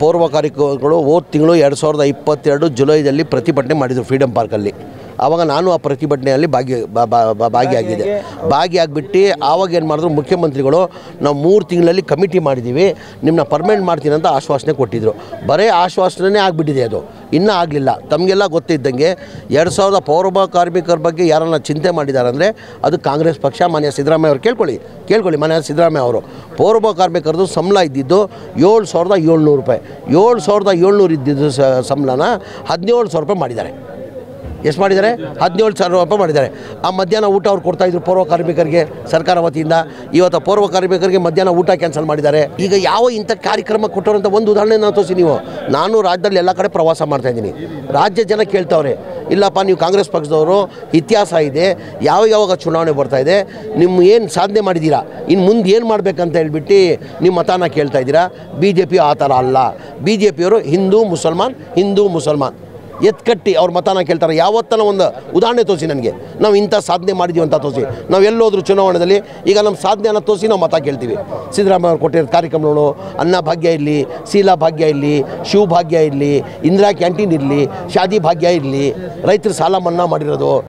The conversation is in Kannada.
ಪೂರ್ವ ಕಾರ್ಯಕ್ರಮಗಳು ಹೋದ ತಿಂಗಳು ಎರಡು ಸಾವಿರದ ಇಪ್ಪತ್ತೆರಡು ಜುಲೈದಲ್ಲಿ ಪ್ರತಿಭಟನೆ ಮಾಡಿದರು ಫ್ರೀಡಮ್ ಪಾರ್ಕಲ್ಲಿ ಆವಾಗ ನಾನು ಆ ಪ್ರತಿಭಟನೆಯಲ್ಲಿ ಭಾಗಿ ಬಾ- ಬಾ- ಬಾ- ಭಾಗಿಯಾಗಿದ್ದೆ ಭಾಗಿಯಾಗ್ಬಿಟ್ಟು ಆವಾಗ ಏನು ಮಾಡಿದ್ರು ಮುಖ್ಯಮಂತ್ರಿಗಳು ನಾವು ಮೂರು ತಿಂಗಳಲ್ಲಿ ಕಮಿಟಿ ಮಾಡಿದ್ದೀವಿ ನಿಮ್ಮನ್ನ ಪರ್ಮನೆಂಟ್ ಮಾಡ್ತೀನಿ ಅಂತ ಆಶ್ವಾಸನೆ ಕೊಟ್ಟಿದ್ದರು ಬರೀ ಆಶ್ವಾಸನೆ ಆಗಿಬಿಟ್ಟಿದೆ ಅದು ಇನ್ನೂ ಆಗಲಿಲ್ಲ ತಮಗೆಲ್ಲ ಗೊತ್ತಿದ್ದಂಗೆ ಎರಡು ಸಾವಿರದ ಪೌರಬ ಕಾರ್ಮಿಕರ ಬಗ್ಗೆ ಯಾರನ್ನ ಚಿಂತೆ ಮಾಡಿದ್ದಾರೆ ಅಂದರೆ ಅದು ಕಾಂಗ್ರೆಸ್ ಪಕ್ಷ ಮಾನ್ಯ ಸಿದ್ದರಾಮಯ್ಯ ಅವರು ಕೇಳ್ಕೊಳ್ಳಿ ಕೇಳ್ಕೊಳ್ಳಿ ಮಾನ್ಯ ಸಿದ್ದರಾಮಯ್ಯ ಅವರು ಪೌರಬ ಕಾರ್ಮಿಕರದು ಸಂಬಳ ಇದ್ದಿದ್ದು ಏಳು ಸಾವಿರದ ಏಳ್ನೂರು ರೂಪಾಯಿ ಏಳು ಸಾವಿರದ ಏಳ್ನೂರು ಇದ್ದಿದ್ದು ಸ ಸಂಬಳನ ಹದಿನೇಳು ಸಾವಿರ ರೂಪಾಯಿ ಮಾಡಿದ್ದಾರೆ ಎಷ್ಟು ಮಾಡಿದ್ದಾರೆ ಹದಿನೇಳು ಸಾವಿರ ರೂಪಾಯಿ ಮಾಡಿದ್ದಾರೆ ಆ ಮಧ್ಯಾಹ್ನ ಊಟ ಅವ್ರು ಕೊಡ್ತಾಯಿದ್ರು ಪೂರ್ವ ಕಾರ್ಮಿಕರಿಗೆ ಸರ್ಕಾರ ವತಿಯಿಂದ ಇವತ್ತು ಪೂರ್ವ ಕಾರ್ಮಿಕರಿಗೆ ಮಧ್ಯಾಹ್ನ ಊಟ ಕ್ಯಾನ್ಸಲ್ ಮಾಡಿದ್ದಾರೆ ಈಗ ಯಾವ ಇಂಥ ಕಾರ್ಯಕ್ರಮ ಕೊಟ್ಟರು ಅಂತ ಒಂದು ಉದಾಹರಣೆ ನಾನು ತೋರಿಸಿ ನೀವು ನಾನು ರಾಜ್ಯದಲ್ಲಿ ಎಲ್ಲ ಕಡೆ ಪ್ರವಾಸ ಮಾಡ್ತಾಯಿದ್ದೀನಿ ರಾಜ್ಯ ಜನ ಕೇಳ್ತಾವ್ರೆ ಇಲ್ಲಪ್ಪ ನೀವು ಕಾಂಗ್ರೆಸ್ ಪಕ್ಷದವರು ಇತಿಹಾಸ ಇದೆ ಯಾವ ಯಾವಾಗ ಚುನಾವಣೆ ಬರ್ತಾ ಇದೆ ನಿಮ್ಮ ಏನು ಸಾಧನೆ ಮಾಡಿದ್ದೀರಾ ಇನ್ನು ಮುಂದೆ ಏನು ಮಾಡಬೇಕಂತ ಹೇಳ್ಬಿಟ್ಟು ನಿಮ್ಮ ಮತನ ಕೇಳ್ತಾ ಇದ್ದೀರಾ ಬಿ ಜೆ ಪಿ ಆ ಥರ ಅಲ್ಲ ಬಿ ಜೆ ಪಿಯವರು ಹಿಂದೂ ಮುಸಲ್ಮಾನ್ ಹಿಂದೂ ಮುಸಲ್ಮಾನ್ ಎತ್ಕಟ್ಟಿ ಅವ್ರ ಮತನ ಕೇಳ್ತಾರೆ ಯಾವತ್ತನ ಒಂದು ಉದಾಹರಣೆ ತೋರಿಸಿ ನನಗೆ ನಾವು ಇಂಥ ಸಾಧನೆ ಮಾಡಿದ್ದೀವಿ ಅಂತ ತೋರಿಸಿ ನಾವು ಎಲ್ಲೋದ್ರು ಚುನಾವಣೆಯಲ್ಲಿ ಈಗ ನಮ್ಮ ಸಾಧನೆಯನ್ನು ತೋರಿಸಿ ನಾವು ಮತ ಕೇಳ್ತೀವಿ ಸಿದ್ದರಾಮಯ್ಯ ಅವ್ರು ಕೊಟ್ಟಿರೋ ಕಾರ್ಯಕ್ರಮಗಳು ಅನ್ನ ಭಾಗ್ಯ ಇರಲಿ ಶೀಲಾ ಭಾಗ್ಯ ಇರಲಿ ಶಿವ ಭಾಗ್ಯ ಇರಲಿ ಇಂದಿರಾ ಕ್ಯಾಂಟೀನ್ ಇರಲಿ ಶಾದಿ ಭಾಗ್ಯ ಇರಲಿ ರೈತರ ಸಾಲ ಮನ್ನಾ ಮಾಡಿರೋದು